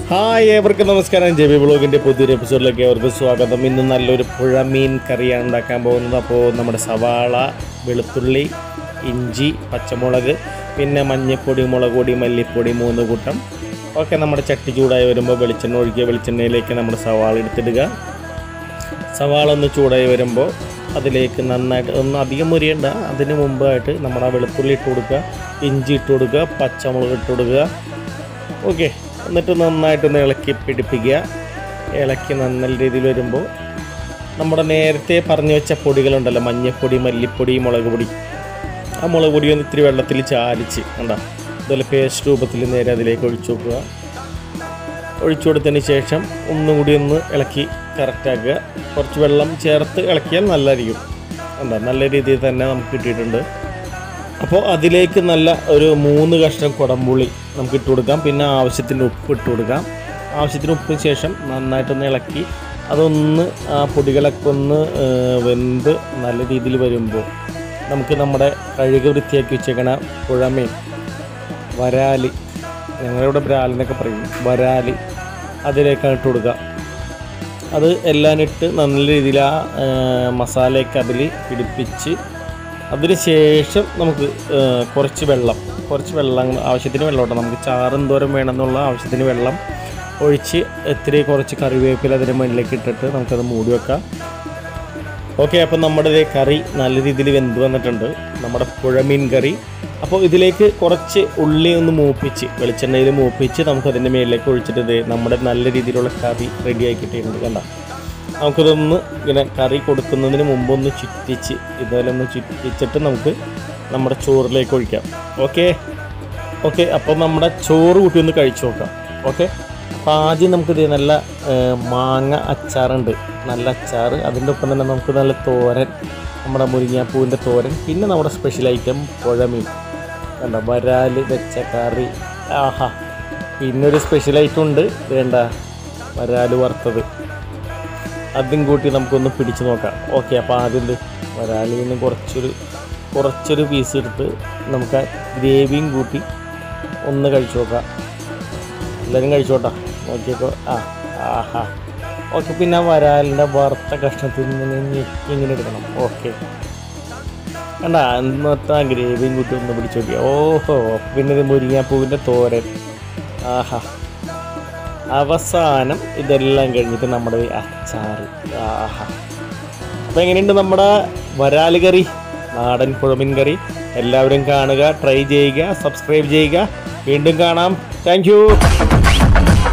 hi ഏവർക്കും നമസ്കാരം J B ബ്ലോഗിൻ്റെ പുതിയൊരു എപ്പിസോഡിലേക്ക് ഏവർക്കും സ്വാഗതം ഇന്ന് നല്ലൊരു പുഴ മീൻ കറിയാണ് ഉണ്ടാക്കാൻ പോകുന്നത് അപ്പോൾ നമ്മുടെ സവാള വെളുത്തുള്ളി ഇഞ്ചി പച്ചമുളക് പിന്നെ മഞ്ഞൾപ്പൊടി മുളക് പൊടി മല്ലിപ്പൊടി മൂന്ന് കൂട്ടം ഓക്കെ നമ്മുടെ ചട്ടി ചൂടായി വരുമ്പോൾ വെളിച്ചെണ്ണ ഒഴിക്കുക വെളിച്ചെണ്ണയിലേക്ക് നമ്മുടെ സവാള എടുത്തിടുക സവാള ഒന്ന് ചൂടായി വരുമ്പോൾ അതിലേക്ക് നന്നായിട്ട് ഒന്ന് അധികം മുരിയണ്ട അതിന് മുമ്പായിട്ട് നമ്മുടെ ആ വെളുത്തുള്ളി ഇട്ട് കൊടുക്കുക ഇഞ്ചി ഇട്ട് കൊടുക്കുക പച്ചമുളക് ഇട്ട് കൊടുക്കുക ഓക്കെ എന്നിട്ട് നന്നായിട്ടൊന്ന് ഇളക്കി പിടിപ്പിക്കുക ഇളക്കി നല്ല രീതിയിൽ വരുമ്പോൾ നമ്മുടെ നേരത്തെ പറഞ്ഞു വെച്ച പൊടികളുണ്ടല്ലോ മഞ്ഞൾപ്പൊടി മല്ലിപ്പൊടി മുളക് പൊടി ആ മുളക് പൊടി ഒന്ന് ഇത്തിരി വെള്ളത്തിൽ ചാലിച്ച് കണ്ട അതുപോലെ പേസ്റ്റ് രൂപത്തിൽ നേരെ അതിലേക്ക് ഒഴിച്ചു നോക്കുക ഒഴിച്ചു കൊടുത്തതിന് ശേഷം ഒന്നും കൂടി ഒന്ന് ഇളക്കി കറക്റ്റാക്കുക കുറച്ച് വെള്ളം ചേർത്ത് ഇളക്കിയാൽ നല്ലതായിരിക്കും എന്താ നല്ല രീതിയിൽ തന്നെ നമുക്ക് കിട്ടിയിട്ടുണ്ട് അപ്പോൾ അതിലേക്ക് നല്ല ഒരു മൂന്ന് കഷ്ണം കുടംപുളി നമുക്ക് ഇട്ട് കൊടുക്കാം പിന്നെ ആവശ്യത്തിന് ഉപ്പ് ഇട്ട് കൊടുക്കാം ആവശ്യത്തിന് ഉപ്പിന് ശേഷം നന്നായിട്ടൊന്ന് ഇളക്കി അതൊന്ന് ആ പൊടികളൊക്കെ ഒന്ന് ഏ, വെന്ത് നല്ല രീതിയിൽ വരുമ്പോൾ നമുക്ക് നമ്മുടെ കഴുകി വൃത്തിയാക്കി വെച്ചേക്കണ പുഴമീൻ വരാലി ഞങ്ങളിവിടെ ബ്രാലെന്നൊക്കെ പറയും വരാലി അതിലേക്കാണ് ഇട്ട് കൊടുക്കുക അത് എല്ലാം ഇട്ട് നല്ല രീതിയിൽ ആ ഏ, മസാലയൊക്കെ അതിൽ പിടിപ്പിച്ച് അതിന് ശേഷം നമുക്ക് ഏ, കുറച്ച് വെള്ളം കുറച്ച് വെള്ളം ആവശ്യത്തിന് വെള്ളം ഇട്ടാൽ നമുക്ക് ചാറ് എന്തോരം വേണമെന്നുള്ള ആവശ്യത്തിന് വെള്ളം ഒഴിച്ച് ഇത്തിരി കുറച്ച് കറിവേപ്പില അതിൻ്റെ മുന്നിലേക്ക് ഇട്ടിട്ട് നമുക്കത് മൂടി വെക്കാം ഓക്കെ അപ്പോൾ നമ്മുടെ ദേ കറി നല്ല രീതിയിൽ വെന്ത് വന്നിട്ടുണ്ട് നമ്മുടെ പുഴമീൻ കറി അപ്പോൾ ഇതിലേക്ക് കുറച്ച് ഉള്ളി ഒന്ന് മൂപ്പിച്ച് വെളിച്ചെണ്ണയിൽ മൂപ്പിച്ച് നമുക്ക് അതിൻ്റെ മേലിലേക്ക് ഒഴിച്ചിട്ട് ദേ നമ്മുടെ നല്ല രീതിയിലുള്ള കറി റെഡിയാക്കി കിട്ടിയിട്ടുണ്ട് കണ്ട നമുക്കിതൊന്ന് ഇങ്ങനെ കറി കൊടുക്കുന്നതിന് മുമ്പ് ഒന്ന് ചുറ്റിച്ച് ഇതുപോലെ ഒന്ന് ചുറ്റിച്ചിട്ട് നമുക്ക് നമ്മുടെ ചോറിലേക്ക് ഒഴിക്കാം ഓക്കെ ഓക്കെ അപ്പോൾ നമ്മുടെ ചോറ് കൂട്ടി ഒന്ന് കഴിച്ചു നോക്കാം ഓക്കെ അപ്പോൾ ആദ്യം നമുക്കിത് നല്ല ഏ, മാങ്ങ അച്ചാറുണ്ട് നല്ല അച്ചാർ അതിൻ്റെ ഒപ്പം തന്നെ നമുക്ക് നല്ല തോരൻ നമ്മുടെ മുരിങ്ങാപ്പൂവിൻ്റെ തോരൻ പിന്നെ നമ്മുടെ സ്പെഷ്യൽ ഐറ്റം പുഴമീൻ കണ്ട വരാൽ വെച്ച കറി ആഹാ പിന്നെ ഒരു സ്പെഷ്യൽ ഐറ്റം ഉണ്ട് വേണ്ട വരാൽ വറുത്തത് അതും കൂട്ടി നമുക്കൊന്ന് പിടിച്ചു നോക്കാം ഓക്കെ അപ്പോൾ ആദ്യം ഇത് വരാലിൽ നിന്ന് കുറച്ചൊരു കുറച്ചൊരു പീസ് എടുത്ത് നമുക്ക് ആ ഗ്രേവിയും കൂട്ടി ഒന്ന് കഴിച്ചു നോക്കാം എല്ലാവരും കഴിച്ചോട്ടാ നോക്കിയപ്പോ ആ ആഹാ ഓക്കെ പിന്നെ ആ വരാലിൻ്റെ വറുത്ത കഷ്ണത്തിൽ നിന്ന് ഞെക്കി ഇങ്ങനെ എടുക്കണം ഓക്കെ കണ്ട അന്നത്തെ ആ ഗ്രേവിയും കൂട്ടി ഒന്ന് പിടിച്ചു നോക്കി ഓഹോ പിന്നെ ഇത് മുരിങ്ങാപ്പൂവിൻ്റെ തോരൻ ആഹാ അവസാനം ഇതെല്ലാം കഴിഞ്ഞിട്ട് നമ്മുടെ ഈ അച്ചാറ് ആഹാ അപ്പോൾ എങ്ങനെയുണ്ട് നമ്മുടെ വരാല് കറി നാടൻ പുഴമീൻ കറി എല്ലാവരും കാണുക ട്രൈ ചെയ്യുക സബ്സ്ക്രൈബ് ചെയ്യുക വീണ്ടും കാണാം താങ്ക്